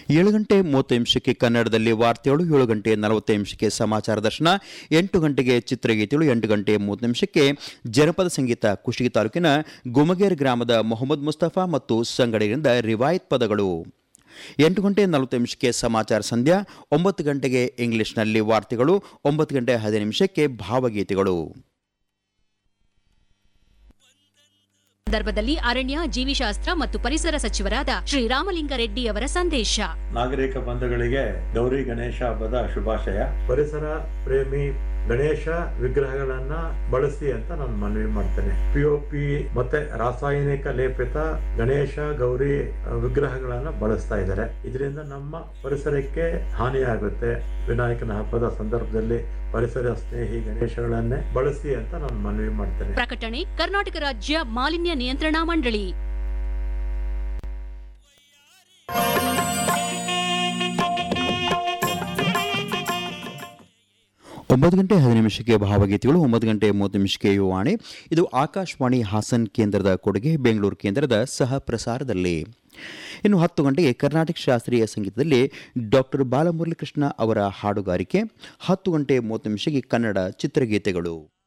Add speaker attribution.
Speaker 1: ಏಳು ಗಂಟೆ ಮೂವತ್ತು ನಿಮಿಷಕ್ಕೆ ಕನ್ನಡದಲ್ಲಿ ವಾರ್ತೆಗಳು ಏಳು ಗಂಟೆ ನಲವತ್ತು ನಿಮಿಷಕ್ಕೆ ಸಮಾಚಾರ ದರ್ಶನ ಎಂಟು ಗಂಟೆಗೆ ಚಿತ್ರಗೀತೆಗಳು ಎಂಟು ಗಂಟೆ ಮೂವತ್ತು ನಿಮಿಷಕ್ಕೆ ಜನಪದ ಸಂಗೀತ ಕುಷ್ಟಗಿ ತಾಲೂಕಿನ ಗುಮಗೇರ್ ಗ್ರಾಮದ ಮೊಹಮ್ಮದ್ ಮುಸ್ತಫಾ ಮತ್ತು ಸಂಗಡಿಗರಿಂದ ರಿವಾಯತ್ ಪದಗಳು ಎಂಟು ಗಂಟೆ ನಲವತ್ತು ನಿಮಿಷಕ್ಕೆ ಸಮಾಚಾರ ಸಂಧ್ಯಾ ಒಂಬತ್ತು ಗಂಟೆಗೆ ಇಂಗ್ಲಿಷ್ನಲ್ಲಿ ವಾರ್ತೆಗಳು ಒಂಬತ್ತು ಗಂಟೆ ಹದಿನೈದು ನಿಮಿಷಕ್ಕೆ ಭಾವಗೀತೆಗಳು
Speaker 2: ಸಂದರ್ಭದಲ್ಲಿ ಅರಣ್ಯ ಜೀವಿಶಾಸ್ತ್ರ ಮತ್ತು ಪರಿಸರ ಸಚಿವರಾದ ಶ್ರೀರಾಮಲಿಂಗಾರೆಡ್ಡಿ ಅವರ ಸಂದೇಶ
Speaker 3: ನಾಗರಿಕ ಬಂಧುಗಳಿಗೆ ಗೌರಿ ಗಣೇಶ ಹಬ್ಬದ ಶುಭಾಶಯ ಪರಿಸರ ಪ್ರೇಮಿ ಗಣೇಶ ವಿಗ್ರಹಗಳನ್ನ ಬಳಸಿ ಅಂತ ನಾನು ಮನವಿ ಮಾಡ್ತೇನೆ ಪಿ ಮತ್ತೆ ರಾಸಾಯನಿಕ ಲೇಪಿತ ಗಣೇಶ ಗೌರಿ ಅಹ್, ವಿಗ್ರಹಗಳನ್ನ ಬಳಸ್ತಾ ಇದ್ದಾರೆ ಇದರಿಂದ ನಮ್ಮ ಪರಿಸರಕ್ಕೆ ಹಾನಿಯಾಗುತ್ತೆ ವಿನಾಯಕನ ಹಬ್ಬದ ಸಂದರ್ಭದಲ್ಲಿ ಪರಿಸರ ಸ್ನೇಹಿ ಗಣೇಶಗಳನ್ನೇ ಬಳಸಿ ಅಂತ ನಾನು ಮನವಿ ಮಾಡ್ತೇನೆ
Speaker 2: ಪ್ರಕಟಣೆ ಕರ್ನಾಟಕ ರಾಜ್ಯ ಮಾಲಿನ್ಯ ನಿಯಂತ್ರಣಾ ಮಂಡಳಿ
Speaker 1: ಒಂಬತ್ತು ಗಂಟೆ ಹದಿನೈದು ನಿಮಿಷಕ್ಕೆ ಭಾವಗೀತೆಗಳು ಒಂಬತ್ತು ಗಂಟೆ ಮೂವತ್ತು ನಿಮಿಷಕ್ಕೆ ಯುವಾಣಿ ಇದು ಆಕಾಶವಾಣಿ ಹಾಸನ್ ಕೇಂದ್ರದ ಕೊಡುಗೆ ಬೆಂಗಳೂರು ಕೇಂದ್ರದ ಸಹ ಪ್ರಸಾರದಲ್ಲಿ ಇನ್ನು ಹತ್ತು ಗಂಟೆಗೆ ಕರ್ನಾಟಕ ಶಾಸ್ತ್ರೀಯ ಸಂಗೀತದಲ್ಲಿ ಡಾಕ್ಟರ್ ಬಾಲಮುರಳಿಕೃಷ್ಣ ಅವರ ಹಾಡುಗಾರಿಕೆ ಹತ್ತು ಗಂಟೆ ಮೂವತ್ತು ನಿಮಿಷಕ್ಕೆ ಕನ್ನಡ ಚಿತ್ರಗೀತೆಗಳು